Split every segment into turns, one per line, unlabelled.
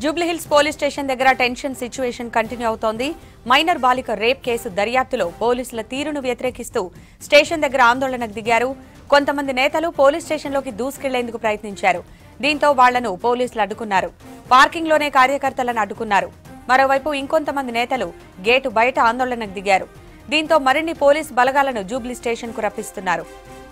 Jubilee Hills police station దగ్గర tension situation continue అవుతోంది minor బాలిక రేప్ కేసు దర్యాప్తులో పోలీసుల తీరును వ్యతిరేకిస్తూ స్టేషన్ దగ్గర ఆందోళనకు దిగారు కొంతమంది నేతలు పోలీస్ స్టేషన్లోకి దూసుకెళ్లేందుకు ప్రయత్నించారు దీంతో వాళ్లను పోలీసులు అడ్డుకున్నారు పార్కింగ్లోనే కార్యకర్తలను అడ్డుకున్నారు మరోవైపు ఇంకొంతమంది నేతలు గేటు బయట ఆందోళనకు దిగారు దీంతో మరిన్ని పోలీస్ బలగాలను జూబ్లీ స్టేషన్కు రప్పిస్తున్నారు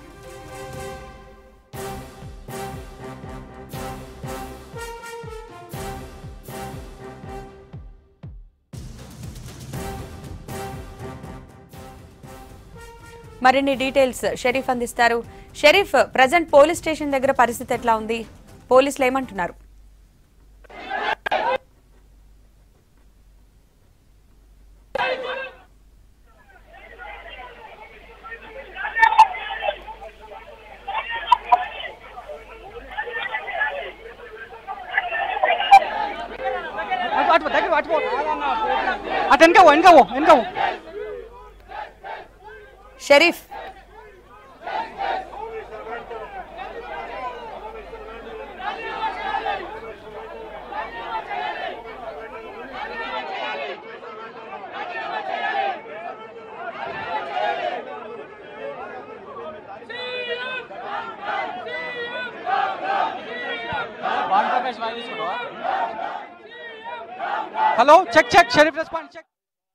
మరిన్ని డీటెయిల్స్ షరీఫ్ అందిస్తారు షరీఫ్ ప్రజెంట్ పోలీస్ స్టేషన్ దగ్గర పరిస్థితి ఎట్లా ఉంది పోలీసులు ఏమంటున్నారు
అటు అటు దగ్గర అటు పో. అటు వెనక పో వెనక పో వెనక పో
Sharif
hello check check Sharif respond check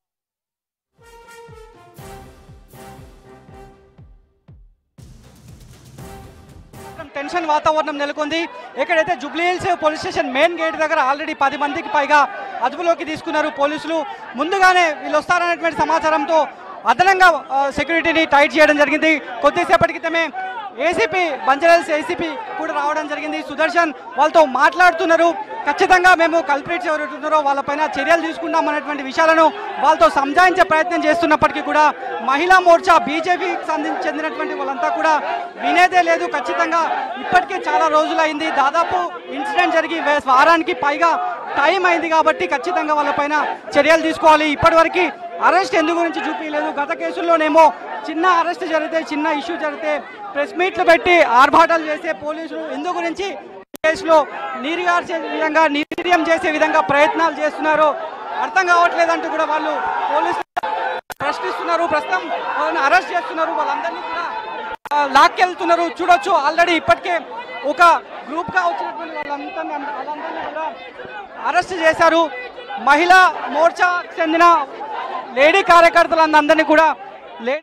tension వాతావరణం నెలకొంది ఎక్కడైతే Jubilee Hills police station main gate దగ్గర ఆల్రెడీ పది మందికి పైగా అదుపులోకి తీసుకున్నారు పోలీసులు ముందుగానే వీళ్ళు వస్తారనేటువంటి సమాచారంతో అదనంగా ఆ, సెక్యూరిటీని టైట్ చేయడం జరిగింది కొద్దిసేపటి క్రితమే ఏసీపీ బంజరల్స్ ఏసీపీ కూడా రావడం జరిగింది సుదర్శన్ వాళ్ళతో మాట్లాడుతున్నారు ఖచ్చితంగా మేము కల్పరేట్స్ ఎవరు ఉన్నారో వాళ్ళపైన చర్యలు తీసుకుంటాం అనేటువంటి విషయాలను వాళ్ళతో సంజాయించే ప్రయత్నం చేస్తున్నప్పటికీ కూడా మహిళా మోర్చా బీజేపీకి సంబంధించి చెందినటువంటి వాళ్ళంతా కూడా వినేదే లేదు ఖచ్చితంగా ఇప్పటికే చాలా రోజులైంది దాదాపు ఇన్సిడెంట్ జరిగి వే- వారానికి పైగా టైం అయింది కాబట్టి ఖచ్చితంగా వాళ్ళపైన చర్యలు తీసుకోవాలి ఇప్పటివరకు అరెస్ట్ ఎందు గురించి చూపించలేదు గత కేసుల్లోనేమో చిన్న అరెస్ట్ జరిగితే చిన్న ఇష్యూ జరిగితే ప్రెస్ మీట్లు పెట్టి ఆర్భాటాలు చేసే పోలీసులు ఎందు గురించి కేసులో నీరుగార్చే విధంగా నిర్వీర్యం చేసే విధంగా ప్రయత్నాలు చేస్తున్నారు అర్థం కావట్లేదంటూ కూడా వాళ్ళు పోలీసులు ప్రశ్నిస్తున్నారు ప్రస్తుతం వాళ్ళని అరెస్ట్ చేస్తున్నారు వాళ్ళందరినీ కూడా ఆ, లాక్కెళ్తున్నారు చూడొచ్చు ఆల్రెడీ ఇప్పటికే ఒక గ్రూప్ గా వచ్చినటువంటి వాళ్ళంతా వాళ్ళందరినీ కూడా అరెస్ట్ చేశారు మహిళా మోర్చా చెందిన లేడీ కార్యకర్తలందరినీ కూడా లేడీ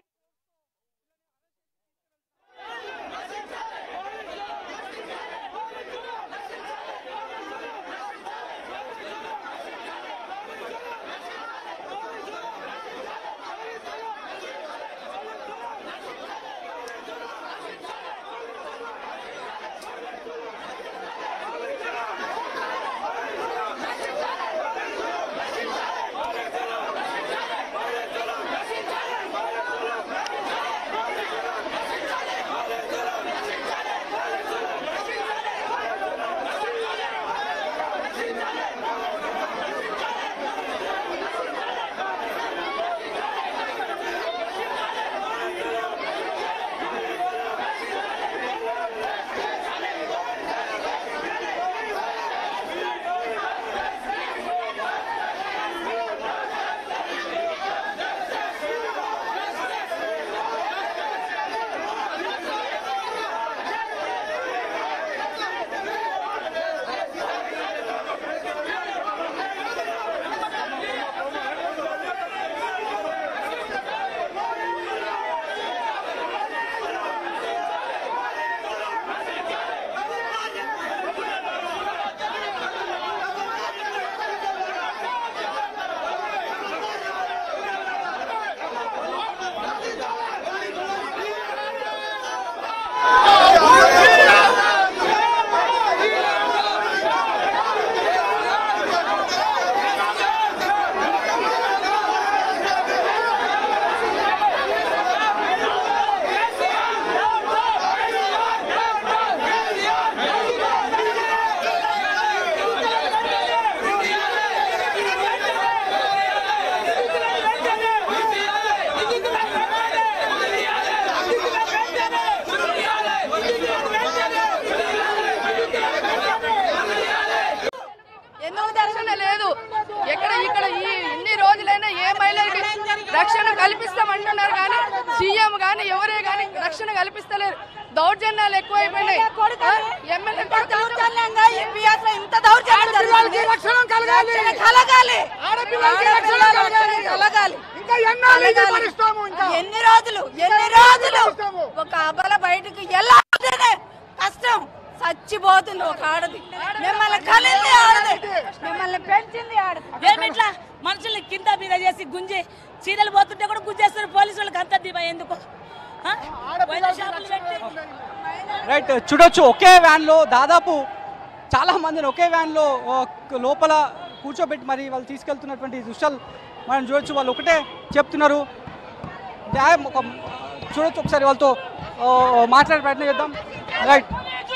లేదు ఎక్కడ ఇక్కడ ఈ ఇన్ని రోజులైనా ఏ మహిళకి రక్షణ కల్పిస్తామంటున్నారు కానీ సీఎం కానీ ఎవరే కానీ రక్షణ కల్పిస్తలేరు దౌర్జన్యాలు ఎక్కువైపోయినాయి ఆ? ఎమ్మెల్యే కొడుకులు
దౌర్జన్యంగా ఈ పిఎస్ లో ఇంత దౌర్జన్యం జరుగుతుంది. రక్షణ కలగాలి కలగాలి ఆడపిల్లలకి కలగాలి కలగాలి. ఎన్ని రోజులు ఎన్ని రోజులు ఒక అబల బయటకు వెళ్ళాలంటేనే కష్టం చచ్చిపోతుంది ఒక ఆడది మిమ్మల్ని కలింది ఆడది మిమ్మల్ని పెంచింది ఆడది
ఏమిట్లా మనుషుల్ని కింద మీద చేసి గుంజి చీరలు పోతుంటే కూడా గుంజేస్తారు పోలీసు వాళ్ళకి అంత దిమా ఎందుకు ఆ? వైద్య షాపులు పెట్టి
రైట్ చూడొచ్చు ఒకే వ్యాన్లో దాదాపు చాలా మందిని ఒకే వ్యాన్లో ఆ, లోపల కూర్చోబెట్టి మరి వాళ్ళు తీసుకెళ్తున్నటువంటి దృశ్యాలు మనం చూడొచ్చు వాళ్ళు ఒకటే చెప్తున్నారు న్యాయం ఒక చూడొచ్చు ఒకసారి వాళ్ళతో ఆ, మాట్లాడే ప్రయత్నం చేద్దాం రైట్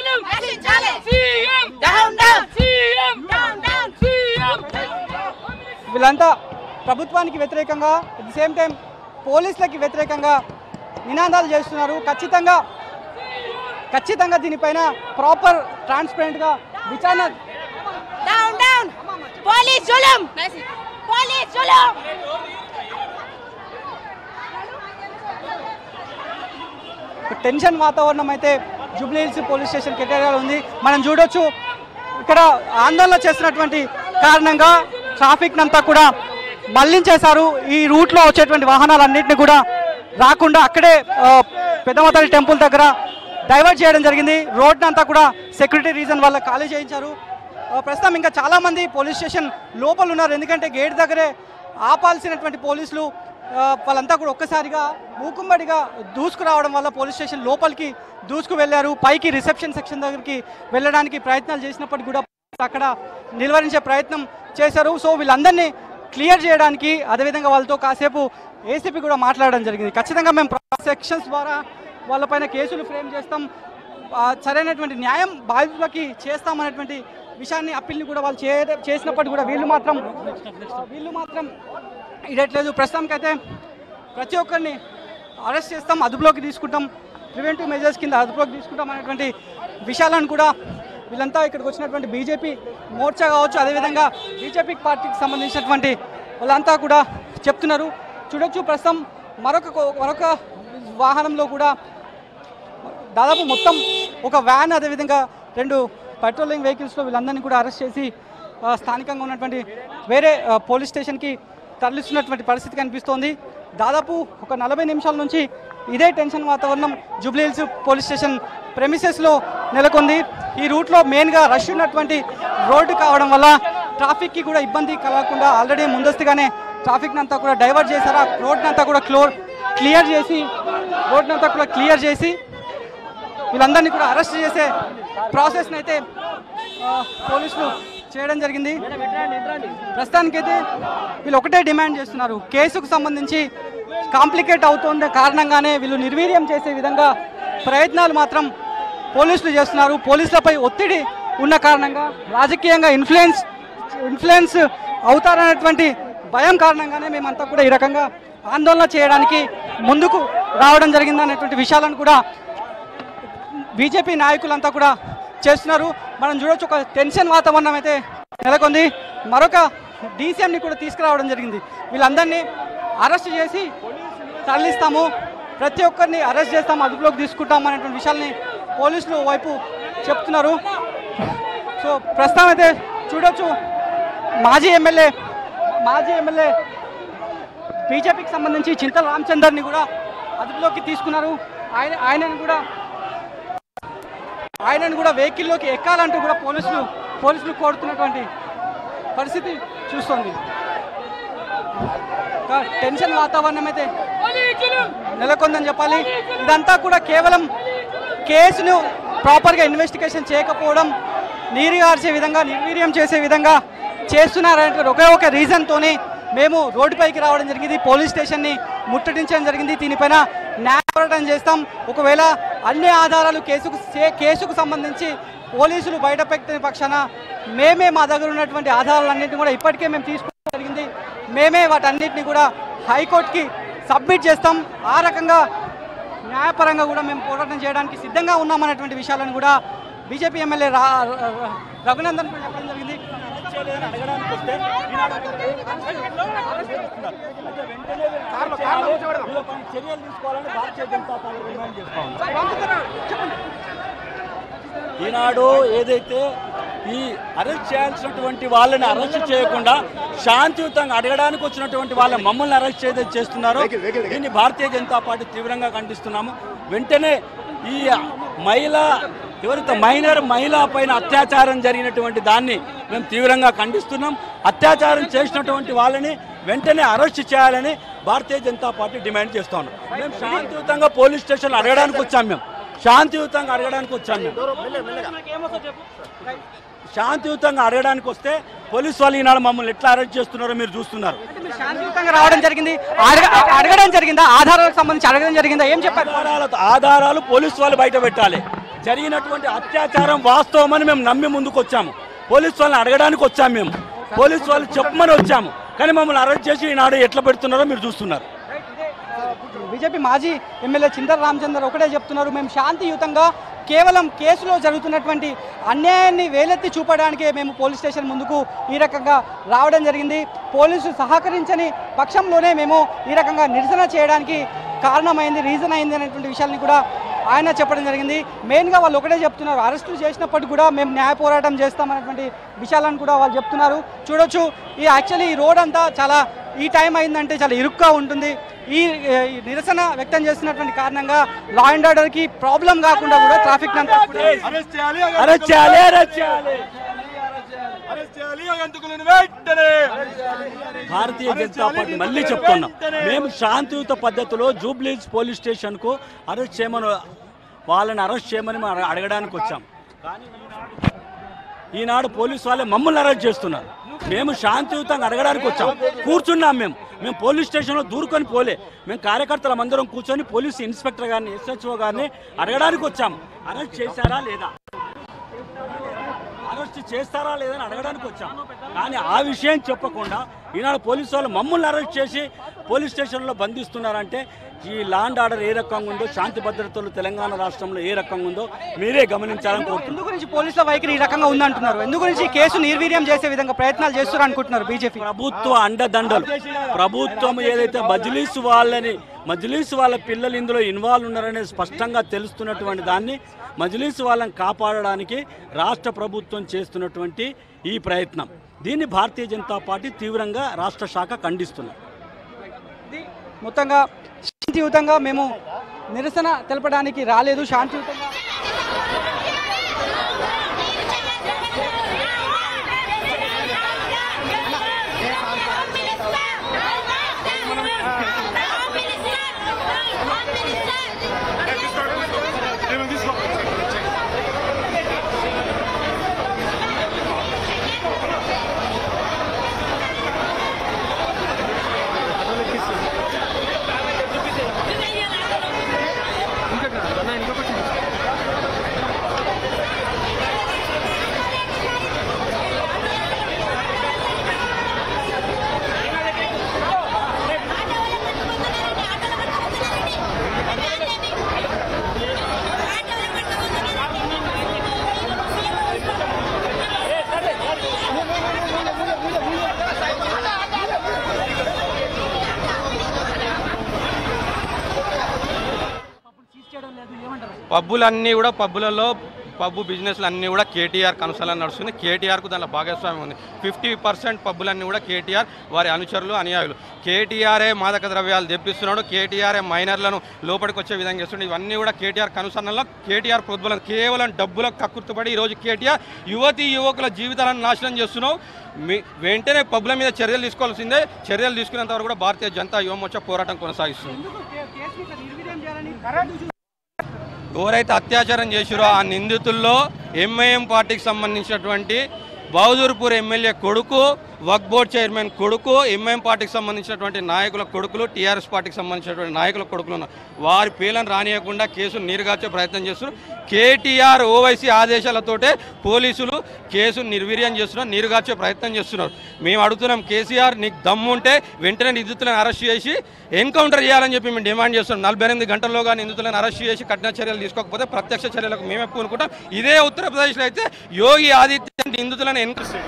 వీళ్ళంతా ప్రభుత్వానికి వ్యతిరేకంగా అట్ ది సేమ్ టైం పోలీసులకి వ్యతిరేకంగా నినాదాలు చేస్తున్నారు ఖచ్చితంగా ఖచ్చితంగా దీనిపైన ప్రాపర్ ట్రాన్స్పరెంట్గా విచారణ
డౌన్ డౌన్ పోలీస్ జులుం పోలీస్ జులుం
టెన్షన్ వాతావరణం అయితే జూబ్లీ హిల్స్ పోలీస్ స్టేషన్ కెటేరియాలో ఉంది మనం చూడొచ్చు ఇక్కడ ఆందోళన చేస్తున్నటువంటి కారణంగా ట్రాఫిక్ అంతా కూడా మళ్లించేశారు ఈ రూట్లో వచ్చేటువంటి వాహనాలన్నింటినీ కూడా రాకుండా అక్కడే ఆ, పెద్దమతల్లి టెంపుల్ దగ్గర డైవర్ట్ చేయడం జరిగింది రోడ్ అంతా కూడా సెక్యూరిటీ రీజన్ వల్ల ఖాళీ చేయించారు ఆ, ప్రస్తుతం ఇంకా చాలా మంది పోలీస్ స్టేషన్ లోపల ఉన్నారు ఎందుకంటే గేట్ దగ్గరే ఆపాల్సినటువంటి పోలీసులు ఆ, వాళ్ళంతా కూడా ఒక్కసారిగా మూకుమ్మడిగా దూసుకురావడం వల్ల పోలీస్ స్టేషన్ లోపలికి దూసుకు వెళ్ళారు పైకి రిసెప్షన్ సెక్షన్ దగ్గరికి వెళ్ళడానికి ప్రయత్నాలు చేసినప్పటికీ కూడా అక్కడ నిలువరించే ప్రయత్నం చేశారు సో వీళ్ళందరినీ క్లియర్ చేయడానికి అదేవిధంగా వాళ్ళతో కాసేపు ఏసీపీ కూడా మాట్లాడడం జరిగింది ఖచ్చితంగా మేము సెక్షన్స్ ద్వారా వాళ్ళపైన కేసులు ఫ్రేమ్ చేస్తాం ఆ, సరైనటువంటి న్యాయం బాధితులకి చేస్తామనేటువంటి విషయాన్ని అప్పీల్ని కూడా వాళ్ళు చే చేసినప్పటికీ కూడా వీళ్ళు మాత్రం ఆ, వీళ్ళు మాత్రం ఇడట్లేదు ప్రస్తుతానికైతే ప్రతి ఒక్కరిని అరెస్ట్ చేస్తాం అదుపులోకి తీసుకుంటాం ప్రివెంటివ్ మెజర్స్ కింద అదుపులోకి తీసుకుంటాం అనేటువంటి విషయాలను కూడా వీళ్ళంతా ఇక్కడికి వచ్చినటువంటి బీజేపీ మోర్చా కావచ్చు అదేవిధంగా బీజేపీ పార్టీకి సంబంధించినటువంటి వాళ్ళంతా కూడా చెప్తున్నారు చూడొచ్చు ప్రస్తుతం మరొక కో- మరొక వాహనంలో కూడా దాదాపు మొత్తం ఒక వ్యాన్ అదేవిధంగా రెండు పెట్రోలింగ్ వెహికల్స్లో వీళ్ళందరినీ కూడా అరెస్ట్ చేసి ఆ, స్థానికంగా ఉన్నటువంటి వేరే ఆ, పోలీస్ స్టేషన్కి తరలిస్తున్నటువంటి పరిస్థితి కనిపిస్తోంది దాదాపు ఒక నలభై నిమిషాల నుంచి ఇదే టెన్షన్ వాతావరణం జూబ్లీహిల్స్ పోలీస్ స్టేషన్ ప్రెమిసెస్లో నెలకొంది ఈ రూట్లో మెయిన్గా రష్ ఉన్నటువంటి రోడ్డు కావడం వల్ల ట్రాఫిక్కి కూడా ఇబ్బంది కలగకుండా ఆల్రెడీ ముందస్తుగానే ట్రాఫిక్ని అంతా కూడా డైవర్ట్ చేశారు ఆ రోడ్ని అంతా కూడా క్లోర్ క్లియర్ చేసి రోడ్ని అంతా కూడా క్లియర్ చేసి వీళ్ళందరినీ కూడా అరెస్ట్ చేసే ప్రాసెస్ని అయితే ఆ, పోలీసులు చేయడం జరిగింది ప్రస్తుతానికైతే వీళ్ళు ఒకటే డిమాండ్ చేస్తున్నారు కేసుకు సంబంధించి కాంప్లికేట్ అవుతున్న కారణంగానే వీళ్ళు నిర్వీర్యం చేసే విధంగా ప్రయత్నాలు మాత్రం పోలీసులు చేస్తున్నారు పోలీసులపై ఒత్తిడి ఉన్న కారణంగా రాజకీయంగా ఇన్ఫ్లుయెన్స్ ఇన్ఫ్లుయెన్స్ అవుతారనేటువంటి భయం కారణంగానే మేమంతా కూడా ఈ రకంగా ఆందోళన చేయడానికి ముందుకు రావడం జరిగిందనేటువంటి విషయాలను కూడా బీజేపీ నాయకులంతా కూడా చేస్తున్నారు మనం చూడొచ్చు ఒక టెన్షన్ వాతావరణం అయితే నెలకొంది మరొక డీసీఎంని కూడా తీసుకురావడం జరిగింది వీళ్ళందరినీ అరెస్ట్ చేసి తరలిస్తాము ప్రతి ఒక్కరిని అరెస్ట్ చేస్తాము అదుపులోకి తీసుకుంటాం అనేటువంటి విషయాల్ని పోలీసులు వైపు చెప్తున్నారు సో ప్రస్తుతం అయితే చూడొచ్చు మాజీ ఎమ్మెల్యే మాజీ ఎమ్మెల్యే బీజేపీకి సంబంధించి చింతల రామచందర్ని కూడా అదుపులోకి తీసుకున్నారు ఆయన ఆయనను కూడా ఆయనను కూడా వెహికల్లోకి ఎక్కాలంటూ కూడా పోలీసులు పోలీసులు కోరుతున్నటువంటి పరిస్థితి చూస్తోంది ఒక టెన్షన్ వాతావరణం అయితే నెలకొందని చెప్పాలి ఇదంతా కూడా కేవలం కేసును ప్రాపర్గా ఇన్వెస్టిగేషన్ చేయకపోవడం నీరుగార్చే విధంగా నిర్వీర్యం చేసే విధంగా చేస్తున్నారనే ఒకే ఒక రీజన్తోనే మేము రోడ్డుపైకి రావడం జరిగింది పోలీస్ స్టేషన్ని ముట్టడించడం జరిగింది దీనిపైన న్యాయ పోరాటం చేస్తాం ఒకవేళ అన్ని ఆధారాలు కేసుకు చే- కేసుకు సంబంధించి పోలీసులు బయట పెట్టిన పక్షాన మేమే మా దగ్గర ఉన్నటువంటి ఆధారాలన్నింటినీ కూడా ఇప్పటికే మేము తీసుకోవడం జరిగింది మేమే వాటన్నిటిని కూడా హైకోర్టుకి సబ్మిట్ చేస్తాం ఆ రకంగా న్యాయపరంగా కూడా మేము పోరాటం చేయడానికి సిద్ధంగా ఉన్నామనేటువంటి విషయాలను కూడా బీజేపీ ఎమ్మెల్యే రా రా- రఘునందన్ కూడా చెప్పడం జరిగింది
చేయలేదని అడగడానికి వస్తే ఈనాడు అరెస్ట్ చేస్తున్నారు. అయితే వెంటనే వీళ్ళని అరెస్ట్ చేయాలి, వీళ్ళపై చర్యలు తీసుకోవాలని భారతీయ జనతా పార్టీ డిమాండ్ చేస్తా ఉంది ఈనాడు ఏదైతే ఈ అరెస్ట్ చేయాల్సినటువంటి వాళ్ళని అరెస్ట్ చేయకుండా శాంతియుతంగా అడగడానికి వచ్చినటువంటి వాళ్ళ మమ్మల్ని అరెస్ట్ చేదే చేస్తున్నారో దీన్ని భారతీయ జనతా పార్టీ తీవ్రంగా ఖండిస్తున్నాము వెంటనే ఈ మహిళ ఎవరైతే మైనర్ మహిళ పైన అత్యాచారం జరిగినటువంటి దాన్ని మేము తీవ్రంగా ఖండిస్తున్నాం అత్యాచారం చేసినటువంటి వాళ్ళని వెంటనే అరెస్ట్ చేయాలని భారతీయ జనతా పార్టీ డిమాండ్ చేస్తా ఉన్నాం మేము శాంతియుతంగా పోలీస్ స్టేషన్లో అడగడానికి వచ్చాం మేము శాంతియుతంగా అడగడానికి వచ్చాం మేము శాంతియుతంగా అడగడానికి వస్తే పోలీసు వాళ్ళు ఈనాడు మమ్మల్ని ఎట్లా అరెస్ట్ చేస్తున్నారో మీరు చూస్తున్నారు
అంటే మీరు శాంతియుతంగా రావడం జరిగింది అడగ- అడగడం జరిగిందా ఆధారాలకు సంబంధించి అడగడం జరిగిందా ఏం చెప్పారు
ఆధారాలతో ఆధారాలు పోలీసు వాళ్ళు బయట పెట్టాలి జరిగినటువంటి అత్యాచారం వాస్తవమని మేము నమ్మి ముందుకు వచ్చాము పోలీసు వాళ్ళని అడగడానికి వచ్చాము మేము పోలీసు వాళ్ళు చెప్పమని వచ్చాము కానీ మమ్మల్ని అరెస్ట్ చేసి ఈనాడు ఎట్లా పెడుతున్నారో మీరు చూస్తున్నారు
బీజేపీ మాజీ ఎమ్మెల్యే చింతల రామచందర్ ఒకటే చెప్తున్నారు మేము శాంతియుతంగా కేవలం కేసులో జరుగుతున్నటువంటి అన్యాయాన్ని వేలెత్తి చూపడానికే మేము పోలీస్ స్టేషన్ ముందుకు ఈ రకంగా రావడం జరిగింది పోలీసు సహకరించని పక్షంలోనే మేము ఈ రకంగా నిరసన చేయడానికి కారణమైంది రీజన్ అయింది అనేటువంటి విషయాన్ని కూడా ఆయన చెప్పడం జరిగింది మెయిన్గా వాళ్ళు ఒకటే చెప్తున్నారు అరెస్టులు చేసినప్పటికీ కూడా మేము న్యాయ పోరాటం చేస్తామనేటువంటి విషయాలను కూడా వాళ్ళు చెప్తున్నారు చూడొచ్చు ఈ యాక్చువల్లీ ఈ రోడ్ అంతా చాలా ఈ టైం అయిందంటే చాలా ఇరుక్గా ఉంటుంది ఈ ఈ నిరసన వ్యక్తం చేస్తున్నటువంటి కారణంగా లా అండ్ ఆర్డర్కి ప్రాబ్లం కాకుండా కూడా ట్రాఫిక్ అంతా కూడా
అరెస్ట్ చేయాలి అరెస్ట్ చేయాలి భారతీయ జనతా పార్టీ మళ్ళీ చెప్తున్నాం మేము శాంతియుత పద్ధతిలో జూబ్లీస్ పోలీస్ స్టేషన్ కు అరెస్ట్ చేయమని వాళ్ళని అరెస్ట్ చేయమని మేము అడగడానికి వచ్చాం కానీ ఈనాడు- ఈనాడు పోలీసు వాళ్ళే మమ్మల్ని అరెస్ట్ చేస్తున్నారు మేము శాంతియుతంగా అడగడానికి వచ్చాం కూర్చున్నాం మేము మేము పోలీస్ స్టేషన్లో దూరుకొని పోలే మేము కార్యకర్తలం అందరం కూర్చొని పోలీస్ ఇన్స్పెక్టర్ గారిని ఎస్హెచ్ఓ గారిని అడగడానికి వచ్చాం అరెస్ట్ చేశారా లేదా అరెస్ట్ చేస్తారా లేదని అడగడానికి వచ్చాం కానీ ఆ విషయం చెప్పకుండా ఈనాడు పోలీసు వాళ్ళు మమ్మల్ని అరెస్ట్ చేసి పోలీస్ స్టేషన్లో బంధిస్తున్నారంటే ఈ లాండ్ ఆర్డర్ ఏ రకంగా ఉందో శాంతి భద్రతలు తెలంగాణ రాష్ట్రంలో ఏ రకంగా ఉందో మీరే గమనించాలని కోరుతున్నాను
ఎందు గురించి పోలీసుల వైఖరి ఈ రకంగా ఉందంటున్నారు ఎందు గురించి ఈ కేసు నిర్వీర్యం చేసే విధంగా ప్రయత్నాలు చేస్తున్నారు అనుకుంటున్నారు బీజేపీ
ప్రభుత్వ అండదండలు ప్రభుత్వం ఏదైతే మజ్లీస్ వాళ్ళని మజ్లీస్ వాళ్ళ పిల్లలు ఇందులో ఇన్వాల్వ్ ఉన్నారనేది స్పష్టంగా తెలుస్తున్నటువంటి దాన్ని మజ్లీస్ వాళ్ళని కాపాడడానికి రాష్ట్ర ప్రభుత్వం చేస్తున్నటువంటి ఈ ప్రయత్నం దీన్ని భారతీయ జనతా పార్టీ తీవ్రంగా రాష్ట్ర శాఖ ఖండిస్తున్నారు
ఇది మొత్తంగా శాంతియుతంగా మేము నిరసన తెలపడానికి రాలేదు శాంతియుతంగా
పబ్బులన్నీ కూడా పబ్బులలో పబ్బు బిజినెస్లు అన్నీ కూడా కేటీఆర్ కనుసలా నడుస్తుంది కేటీఆర్కు దానిలో భాగస్వామ్యం ఉంది ఫిఫ్టీ పర్సెంట్ పబ్బులన్నీ కూడా కేటీఆర్ వారి అనుచరులు అనుయాయులు కేటీఆర్ఏ మాదక ద్రవ్యాలు తెప్పిస్తున్నాడు కేటీఆర్ఏ మైనర్లను లోపలికి వచ్చే విధంగా చేస్తున్నాడు ఇవన్నీ కూడా కేటీఆర్ కనుసన్నలో కేటీఆర్ ప్రోద్బలం కేవలం డబ్బులకు కక్కుర్తుపడి ఈరోజు కేటీఆర్ యువతి యువకుల జీవితాలను నాశనం చేస్తున్నావు మీ వెంటనే పబ్బుల మీద చర్యలు తీసుకోవాల్సిందే చర్యలు తీసుకునేంత వరకు కూడా భారతీయ జనతా యువమోర్చా పోరాటం కొనసాగిస్తుంది ఎవరైతే అత్యాచారం చేసిరో ఆ నిందితుల్లో ఎంఐఎం పార్టీకి సంబంధించినటువంటి బహదూర్పూర్ ఎమ్మెల్యే కొడుకు వక్ బోర్డ్ చైర్మన్ కొడుకు ఎంఎం పార్టీకి సంబంధించినటువంటి నాయకుల కొడుకులు టీఆర్ఎస్ పార్టీకి సంబంధించినటువంటి నాయకుల కొడుకులు ఉన్నారు వారి పేర్లను రానియకుండా కేసును నీరుగార్చే ప్రయత్నం చేస్తున్నారు కేటీఆర్ ఓవైసీ ఆదేశాలతోటే పోలీసులు కేసును నిర్వీర్యం చేస్తున్నారు నీరుగార్చే ప్రయత్నం చేస్తున్నారు మేము అడుగుతున్నాం కేసీఆర్ నీకు దమ్ము ఉంటే వెంటనే నిందితులను అరెస్ట్ చేసి ఎన్కౌంటర్ చేయాలని చెప్పి మేము డిమాండ్ చేస్తున్నాం నలభై ఎనిమిది గంటల్లోగా నిందితులను అరెస్ట్ చేసి కఠిన చర్యలు తీసుకోకపోతే ప్రత్యక్ష చర్యలకు మేమే పూనుకుంటాం ఇదే ఉత్తరప్రదేశ్లో అయితే యోగి ఆదిత్య నిందితులను ఎన్కౌంటర్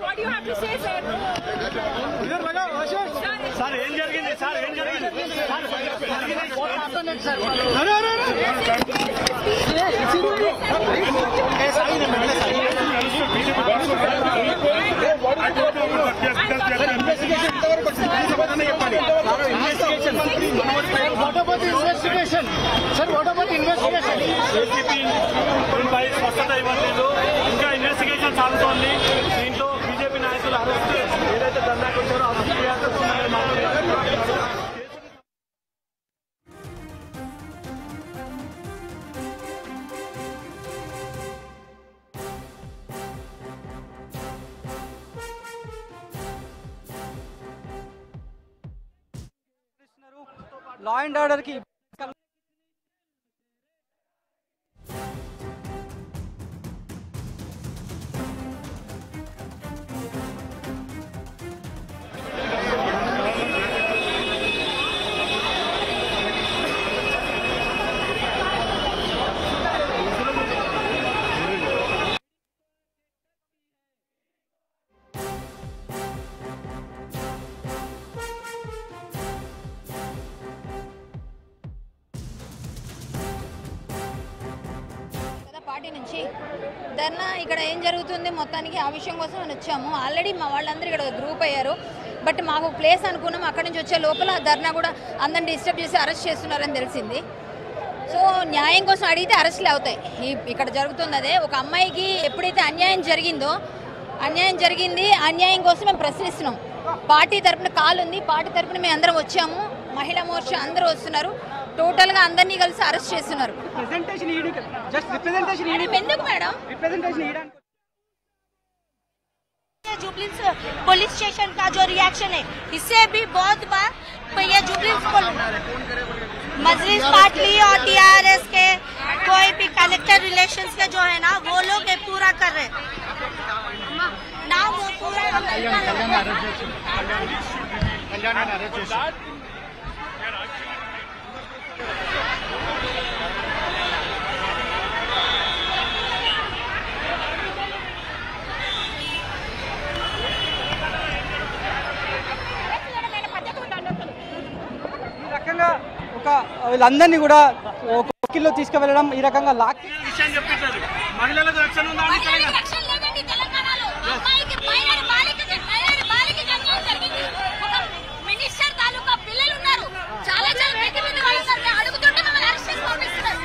పై స్పష్టత ఇవ్వట్లేదు ఇంకా ఇన్వెస్టిగేషన్ సాగుతోంది దీంట్లో బీజేపీ నాయకులు అరెస్ట్ ఏదైతే దందాకు వచ్చారో అది ఫిర్యాదు చేస్తున్నారని మాట్లాడుతున్నారు.
లా అండ్ ఆర్డర్కి
కదా పార్టీ నుంచి ధర్నా ఇక్కడ ఏం జరుగుతుంది మొత్తానికి ఆ విషయం కోసం అని వచ్చాము ఆల్రెడీ మా వాళ్ళందరూ ఇక్కడ గ్రూప్ అయ్యారు బట్ మాకు ప్లేస్ అనుకున్నాం అక్కడి నుంచి వచ్చే లోపల ధర్నా కూడా అందరిని డిస్టర్బ్ చేసి అరెస్ట్ చేస్తున్నారని తెలిసింది సో న్యాయం కోసం అడిగితే అరెస్టులు అవుతాయి ఈ- ఇక్కడ జరుగుతుంది అదే ఒక అమ్మాయికి ఎప్పుడైతే అన్యాయం జరిగిందో అన్యాయం జరిగింది అన్యాయం కోసం మేము ప్రశ్నిస్తున్నాం పార్టీ తరపున కాల్ ఉంది పార్టీ తరపున మేము అందరం వచ్చాము మహిళా మోర్చా అందరూ వస్తున్నారు టోటల్గా అందరినీ కలిసి అరెస్ట్ చేస్తున్నారు
రిప్రజెంటేషన్ ఇవ్వడానికి జస్ట్ రిప్రజెంటేషన్
అరే, ఎందుకు మేడం
రిప్రజెంటేషన్ ఇవ్వడానికి
जुबलिंस पुलिस स्टेशन का जो रिएक्शन है इससे भी बहुत बार ये जुबलिंस मजलिस पार्टी और टीआरएस के कोई भी कलेक्टर रिलेशंस के जो है ना वो लोग ये पूरा कर रहे हैं ना वो पूरा
ఈ రకంగా ఒక వీళ్ళందరినీ కూడా ఒక కిలో తీసుకువెళ్ళడం ఈ రకంగా లాక్
విషయం చెప్పించారు మహిళలకు రక్షణ ఉందా అని తెలంగాణ
రక్షణ లేదండి తెలంగాణలో అమ్మాయికి మైనర్ బాలికకి మైనర్ బాలికకి అన్యాయం జరిగింది ఒక మినిస్టర్ తాలూకా పిల్లలు ఉన్నారు చాలా చాలా పెద్ద పెద్ద వాళ్ళు ఉన్నారు మేము అడుగుతుంటే మమ్మల్ని అరెస్ట్ చేసి పంపిస్తున్నారు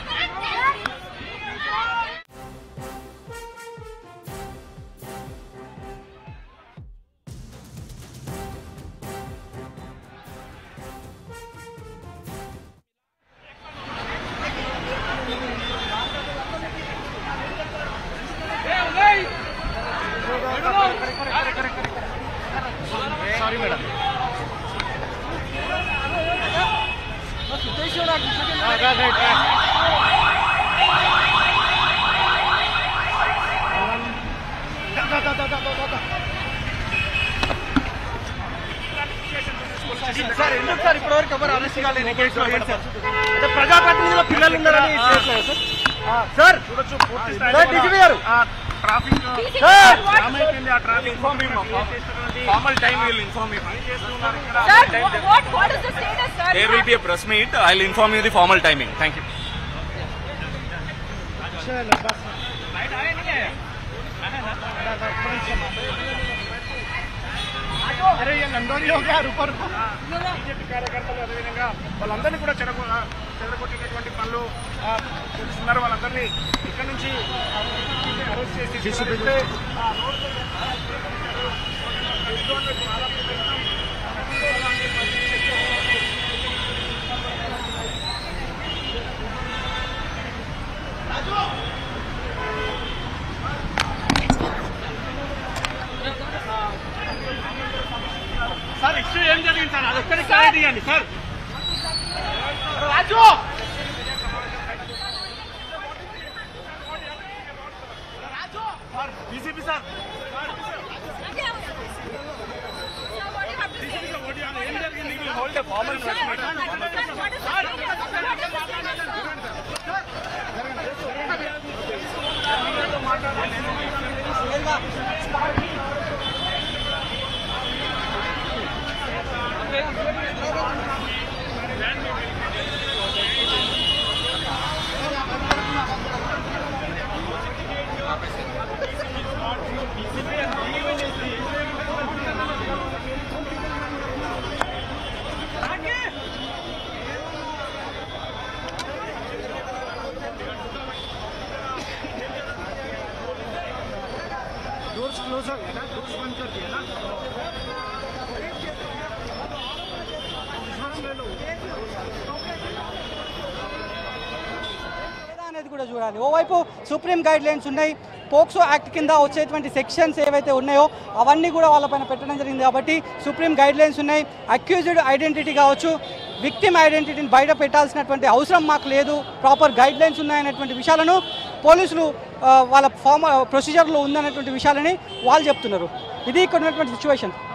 సార్ ఎందుకు సార్ ఇప్పటివరకు ఎవరు అరెస్ట్ కాలేదు ఈ కేసులో ఏంటి సార్ అంటే ప్రజాప్రతినిధుల పిల్లలు ఉన్నారని చేయట్లేదు సార్ సార్ సార్ డీజీపీ గారు ట్రాఫిక్ సార్ ఏమైపోయింది ఆ traffic formal time will inform you
what what is the status sir
There will be a press meet. I'll inform you the formal timing. Thank you.
అరే ये నందోని हो गया रुको रुको BJP కార్యకర్తలు అదేవిధంగా వాళ్ళందరినీ కూడా చెడగొ చెడగొట్టినటువంటి పనులు ఆ, చేస్తున్నారు వాళ్ళందరినీ ఇక్కడ నుంచి అరెస్ట్ చేసి తీసుకెళ్తే, ఆ, రోడ్డు తీయండి సార్ రాజు డీసీపీ సార్ ఏం జరిగింది హోల్డ్ ఫార్మల్ डोर्स क्लोज हो गया ना डोर्स बंद कर दिया ना ले लो
లేదా అనేది కూడా చూడాలి ఓవైపు సుప్రీం గైడ్ లైన్స్ ఉన్నాయి పోక్సో యాక్ట్ కింద వచ్చేటువంటి సెక్షన్స్ ఏవైతే ఉన్నాయో అవన్నీ కూడా వాళ్ళపైన పెట్టడం జరిగింది కాబట్టి సుప్రీం గైడ్ లైన్స్ ఉన్నాయి అక్యూజ్డ్ ఐడెంటిటీ కావచ్చు విక్టిమ్ ఐడెంటిటీని బయట పెట్టాల్సినటువంటి అవసరం మాకు లేదు ప్రాపర్ గైడ్ లైన్స్ ఉన్నాయనేటువంటి విషయాలను పోలీసులు ఆ, వాళ్ళ ఫామ్ ప్రొసీజర్లో ఉందనేటువంటి విషయాలని వాళ్ళు చెప్తున్నారు ఇది ఇక్కడ ఉన్నటువంటి సిచ్యువేషన్